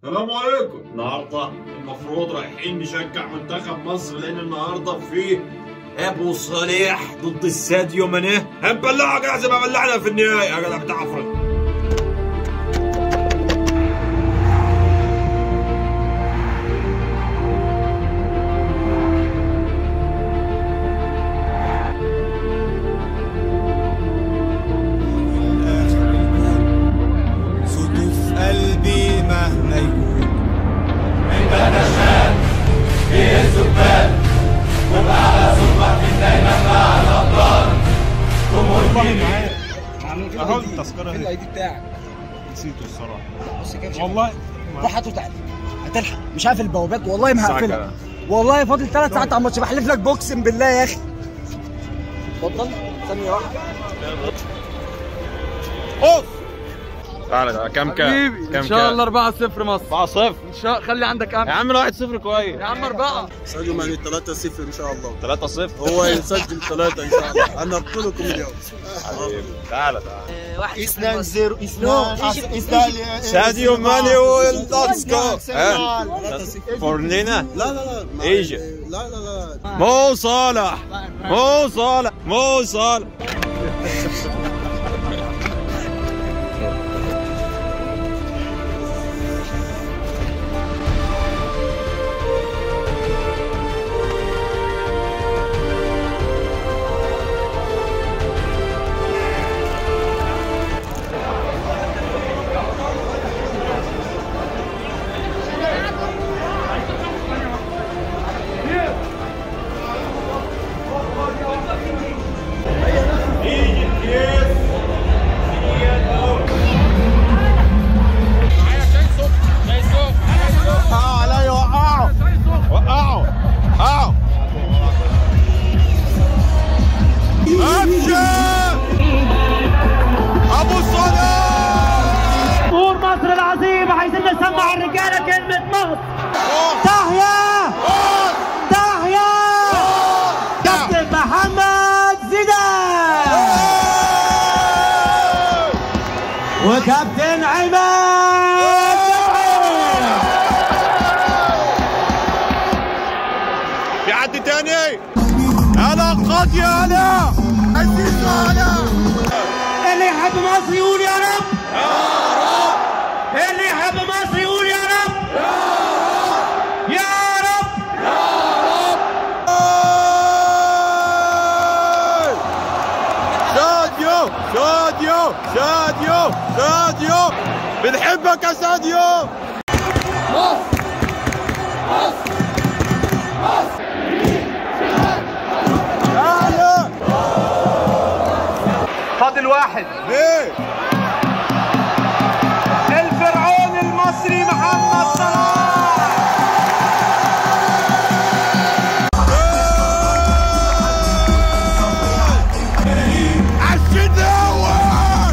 السلام عليكم النهارده المفروض رايحين نشجع منتخب مصر لان النهارده في ابو صالح ضد الساديو ماني هنبلعك زي ما بلعنا في النهائي يا جدع بتاع افريقيا صوته في قلبي مهما يكون اهو التذكره فين اهي الاي دي بتاعك نسيته الصراحه بص كده والله روح هاته تعالى هتلحق مش عارف البوابات والله ما هقفلها والله فاضل ثلاث ساعات على الماتش بحلف لك بوكسم بالله يا اخي اتفضل ثانيه واحده اوف تعالى كم كام كم ان شاء الله 4 0 مصر 4 0 ان شاء خلي عندك يا امل عم 1 0 كويس يا عم 4 ساديو ماني 3 0 ان شاء الله 3 0 هو يسجل ثلاثة ان شاء الله انا قلت لكم اليوم تعالى تعالى اثنان زيرو اثنان ساديو ماني والتاسكو فورنينا لا لا لا ما- إيجي. لا لا لا مو صالح مو صالح مو صالح وقعوا علي وقعوا وقعوا وقعوا ابشر ابو صلاح جمهور مصر العظيم عايزين نسمع الرجاله كلمه مصر تحيا تحيا كابتن محمد زيدان وكابتن عماد جمعي. في حد تاني انا قاضي انا عزيز انا اللي يحب مصر يقول يا رب اللي يحب مصر يقول يا رب يا رب ساديو ساديو ساديو ساديو بنحبك يا ساديو مصر فاضل واحد ليه؟ الفرعون المصري محمد صلاح عالشد الاول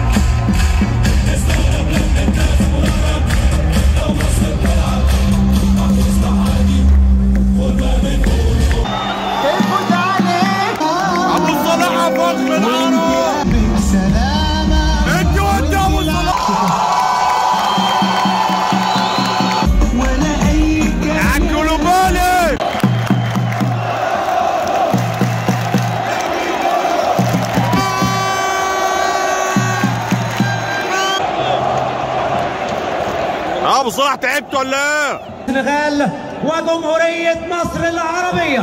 ابو صلاح فوز بالعرب انتوا انت ابو صلاح عكلوا بالي ابو صلاح تعبت ولا ايه؟ السنغال وجمهورية مصر العربية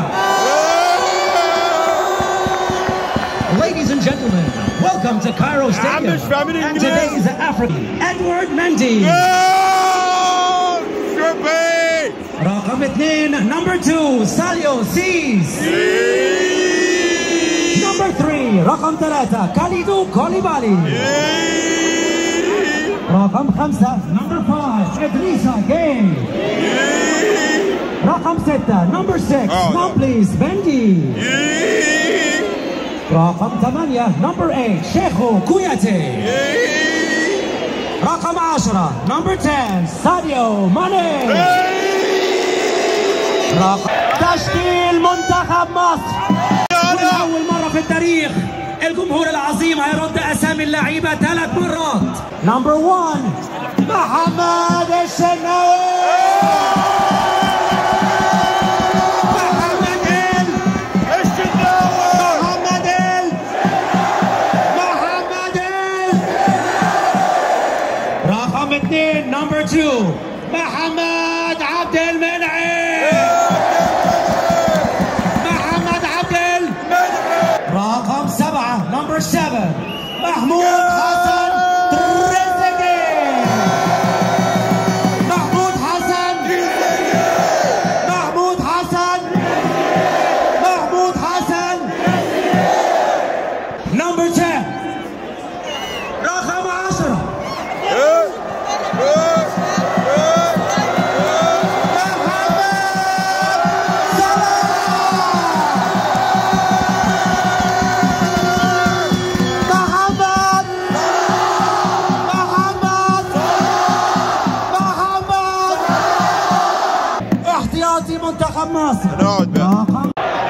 Ladies and gentlemen, welcome to Cairo عم Stadium. مش فاهمين And انجليزي. today's African Edward Mendy. جول! شوفي رقم اثنين number two Salio Cees. Number three رقم ثلاثة كاليدو كوليبالي. رقم خمسة number five إدريسا جاي. رقم ستة number six آه، لا. نابليس بندي. رقم ثمانية نمبر 8 شيخو كوياتي رقم 10 نمبر 10 ساديو ماني رقم تشكيل منتخب مصر ولأول مرة في التاريخ الجمهور العظيم هيرد أسامي اللعيبة ثلاث مرات نمبر 1 محمد الشناوي محمد ال محمد ال محمد ال رقم اثنين نمبر 2 محمد عبد المنعم محمد عبد المنعم رقم سبعة نمبر 7 محمود حسن تريزيجي محمود حسن محمود حسن محمود حسن نمبر 10 رقم 10 محمد محمد محمد احتياطي منتخب مصر نقعد بقى رقم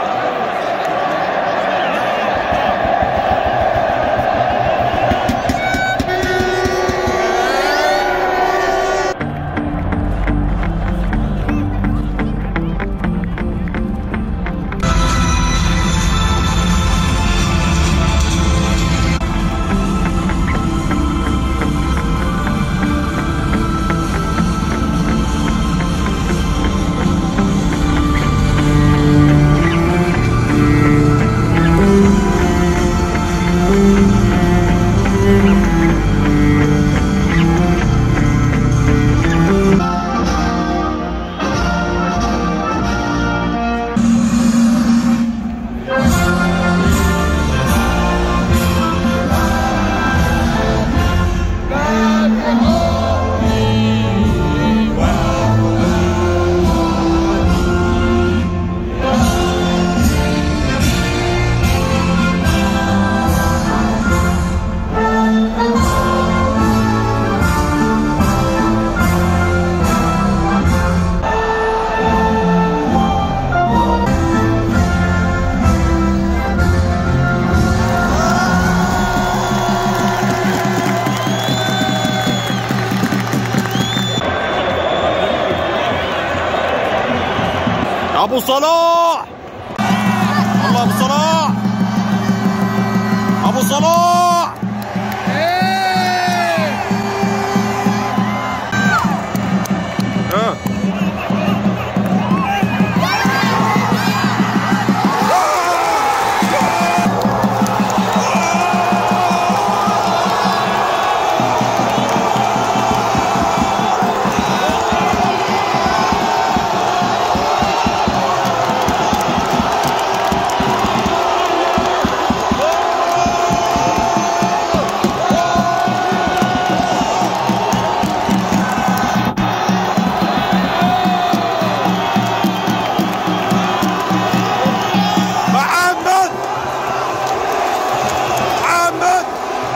ابو صلاح الله ابو صلاح ابو صلاح ها محمد محمد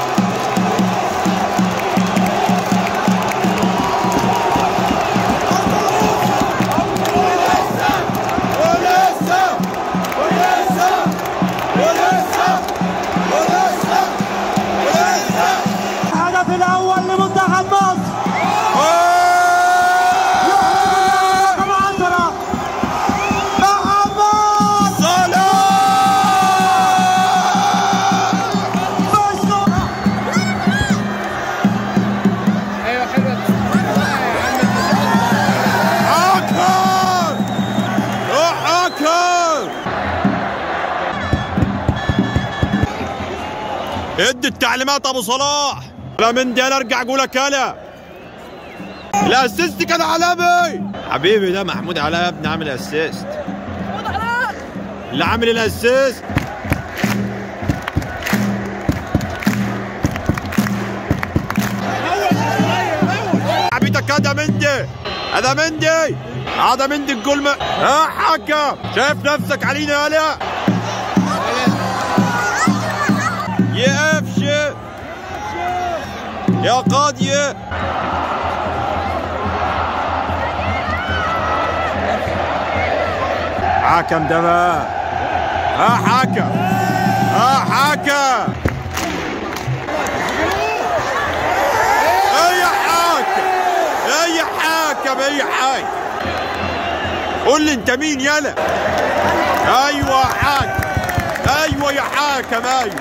الهدف الاول لمنتخب مصر رقم 10 محمد مشكور حكم حكم ادي التعليمات ابو صلاح لا من دي انا ارجع اقول لك انا الاسيست كان عالمي حبيبي ده محمود علاء يا ابني عامل اسيست اللي عامل الاسيست حبيتك هذا مندي هذا مندي هذا مندي الجول ما ها حكم شايف نفسك علينا هلا يا افشي يا قاضية حكم دماء ها حكم ها حكم اي حكم اي حاجه قول لي انت مين يلا ايوه يا حاج ايوه يا حاكم ايوه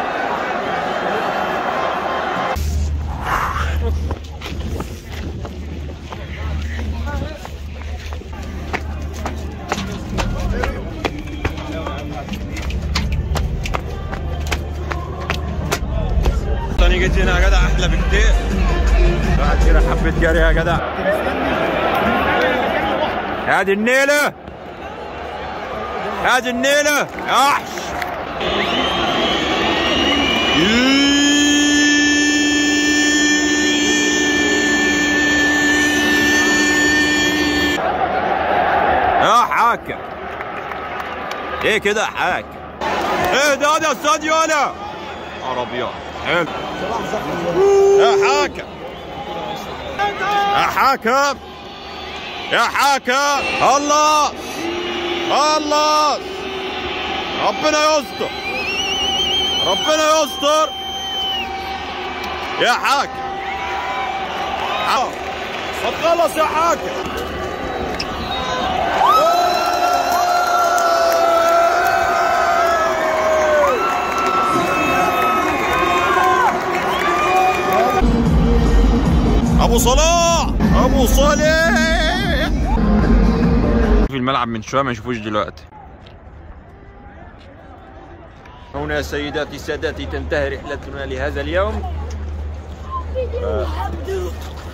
تاني جيت هنا يا جدع احلى بكتير بعد كده حبيت جري يا جدع هادي النيلة هادي النيلة احش يا حاكم ايه كده يا حاكم ايه ده ده استوديو انا عربيات حلو يا حاكم يا حاكم يا حاكم الله الله ربنا يستر ربنا يستر يا حاكم خلص يا حاكم ابو صلاح ابو صالح في الملعب من شويه ما نشوفوش دلوقتي هنا سيداتي سادتي تنتهي رحلتنا لهذا اليوم